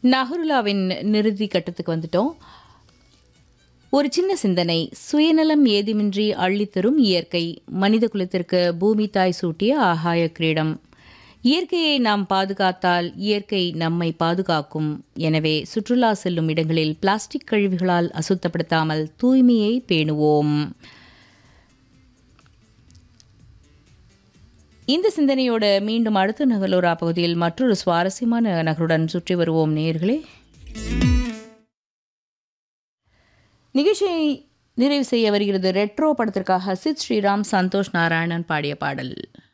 நஹருலாவின் நிறுதி கட்டத்துக்கு வந்துட்டோம் ஒரு சின்ன சிந்தனை சுயநலம் ஏதுமின்றி அள்ளித்தரும் இயற்கை மனித குலத்திற்கு பூமி தாய் சூட்டிய ஆகாய கிரீடம் இயற்கையை நாம் பாதுகாத்தால் இயற்கை நம்மை பாதுகாக்கும் எனவே சுற்றுலா செல்லும் இடங்களில் பிளாஸ்டிக் கழிவுகளால் அசுத்தப்படுத்தாமல் தூய்மையை பேணுவோம் இந்த சிந்தனையோடு மீண்டும் அடுத்த நகலோரா பகுதியில் மற்றொரு சுவாரஸ்யமான நகருடன் சுற்றி வருவோம் நேயர்களே நிகழ்ச்சியை நிறைவு செய்ய வருகிறது ரெட்ரோ படத்திற்காக சித் ஸ்ரீராம் சந்தோஷ் நாராயணன் பாடிய பாடல்